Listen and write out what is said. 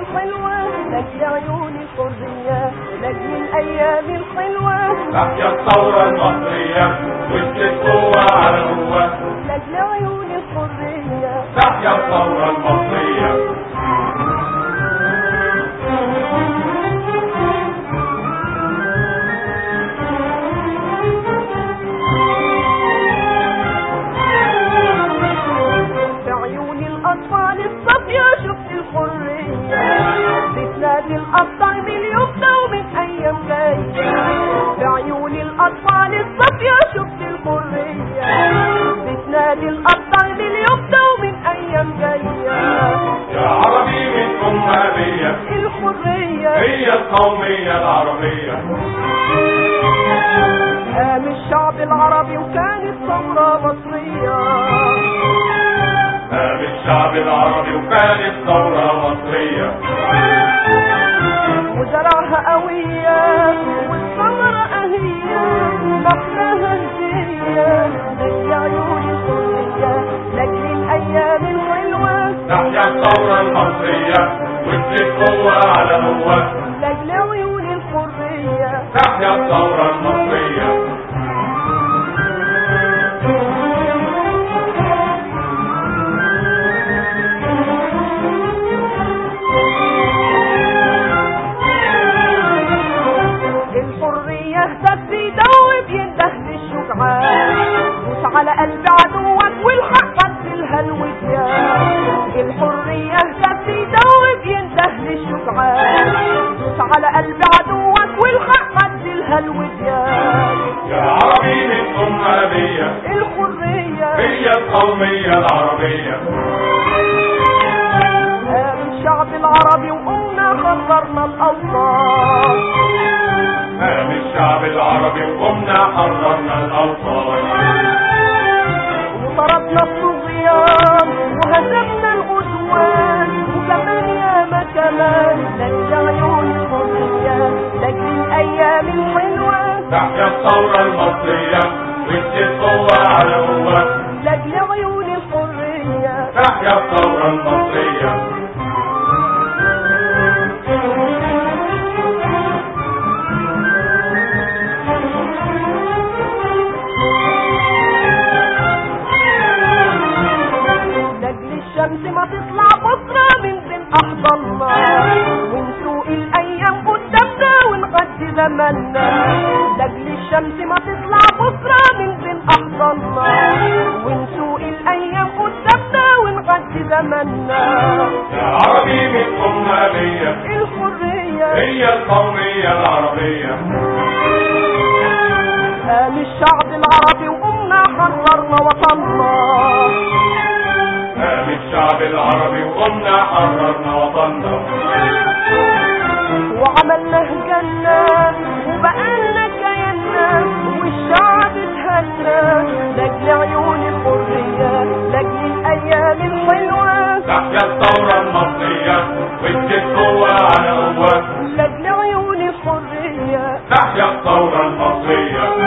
الحلوة لاجل عيون الحرية لاجل الأيام الحلوة تحيا الثورة المصرية وادت قوة على قوة لاجل عيون الحرية تحيا الثورة المصرية في عيون الأطفال الصبية شفت الحرية بتنادي الأبطال من اليوم ده ومن أيام جاية في عيون الأطفال الصبية شفت الحرية بتنادي الأبطال من اليوم ده ومن أيام جاية يا عربي من أم أبية الحرية هي القومية العربية قام الشعب العربي وكانت ثورة مصرية قام الشعب العربي وكانت ثورة مصرية وزرعها قوية والثمرة أهية محلاها هدية لأجل عيون الحرية لأجل الأيام الحلوة تحيا الثورة المصرية وادت قوة على قوة لأجل عيون الحرية تحيا الثورة المصرية الحرية اهتز يدوب ينده للشجعان دوس على قلب عدوك والحق قتلها الوديان الحرية اهتز يدوب ينده للشجعان دوس على قلب عدوك والحق قتلها الوديان يا عربي من أم أبية الحرية هي القومية العربية قام الشعب العربي وقمنا خررنا الأوطان قام الشعب العربي وقمنا حررنا الأوطان وطردنا الطغيان وهزمنا العدوان وكمان ياما كمان لاجل عيون الحرية لاجل الأيام الحلوة تحيا الثورة المصرية وادت قوة على قوة لاجل عيون الحرية تحيا الثورة المصرية لاجل الشمس ما تطلع بكرة من بين أحضاننا ونسوق الأيام قدامنا ونغدي زماننا لاجل الشمس ما تطلع بكرة من بين أحضاننا ونسوق الأيام قدامنا ونغدي زماننا يا عربي من أم أبية الحرية هي القومية العربية قام الشعب العربي وقمنا حررنا وطننا قام الشعب العربي وقمنا حررنا وطننا وعملنا جنة وبقالنا كياننا والشعب اتهنى لاجل عيون الحرية لاجل الأيام الحلوة تحيا الثورة المصرية وادت قوة على قوة لاجل عيون الحرية تحيا الثورة المصرية